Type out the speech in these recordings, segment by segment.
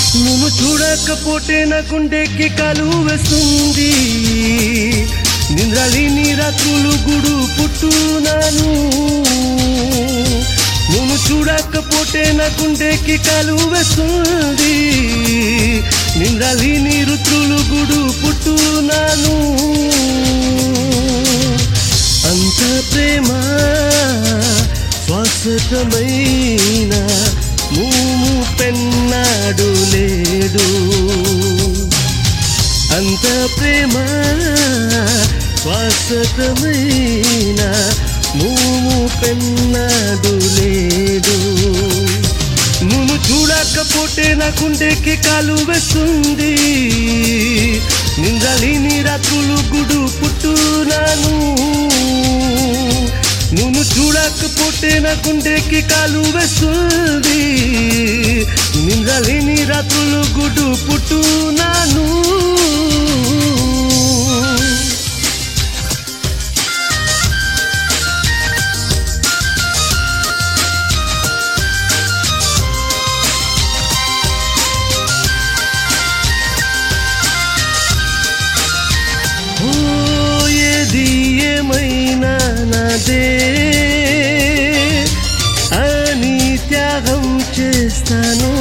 నువ్వు చూడకపోతే నా గుండెకి కలు వేస్తుంది నిద్రలేని రాత్రులు గుడు పుట్టునాను నువ్వు చూడకపోతే నా గుండెకి కలు వేస్తుంది నిద్రలేని ఋతులు గుడు పుట్టునాను అంత ప్రేమ శాశ్వతమైన మూము పెన్నాడు లేడు అంత ప్రేమ శాశ్వతమైన మూము పెన్నాడు లేడు నువ్వు చూడకపోతే నా గుండెకి కాలు వేస్తుంది నిందలిని రాత్రులు గుడు పుట్టునాను నువ్వు చూడకపోతే నా గుండెకి కాలు వేస్తుంది నిందలిని రాత్రులు గుడు పుట్టునాను ఓ ఏది ఏమైనా నాదే అని త్యాగం చేస్తాను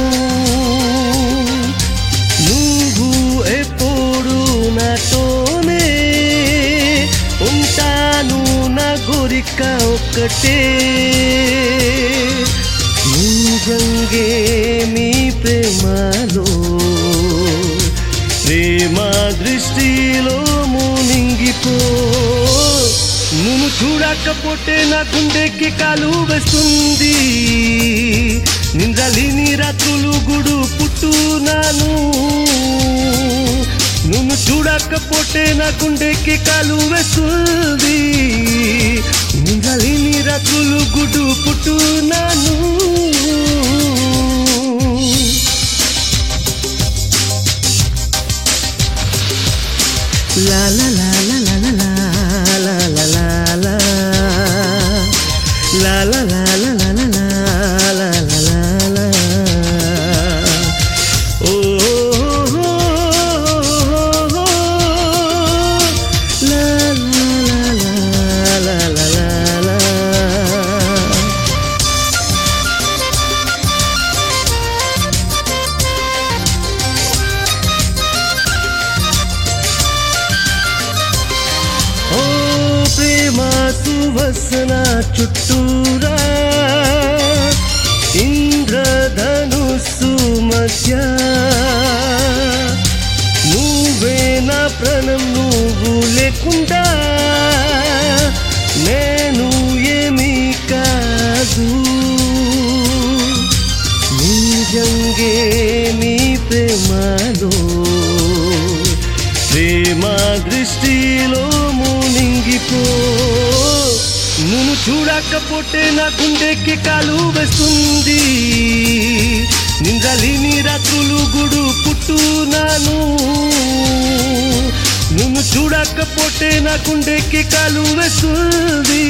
నువ్వు ఎప్పుడు నాతోనే ఉంటాను నా కోరిక ఒక్కటే నిజంగే మీ ప్రేమలో ప్రేమ దృష్టిలో మునిగిపో నువ్వు చూడకపోతే నా గుండెకి కాలు వేస్తుంది నిందలిని రాత్రులు గుడు పుట్టునాను నువ్వు చూడకపోతే నా గుండెకి కాలు వేస్తుంది నిందలిని రాత్రులు గుడు పుట్టునాను La la la la la la la la la la la La la la la la la la la la la la Oh, oh, oh, oh, oh. La la la la la la la la ఓ ప్రేమ సువసన చుట్టూరా ఇంద్రధనుస్సు మధ్య నువ్వే నా ప్రాణం నువ్వు లేకుండా నేను ఏమీ కాదు నిజంగే నీ ప్రేమలో ప్రేమ దృష్టిలో మునిగిపో నువ్వు చూడకపోతే నా గుండెకి కాలు వేస్తుంది నిందలిని రాత్రులు గుడు పుట్టునాను నువ్వు చూడకపోతే నా గుండెకి కాలు వేస్తుంది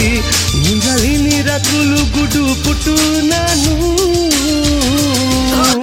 నిందలిని రాత్రులు గుడు పుట్టునాను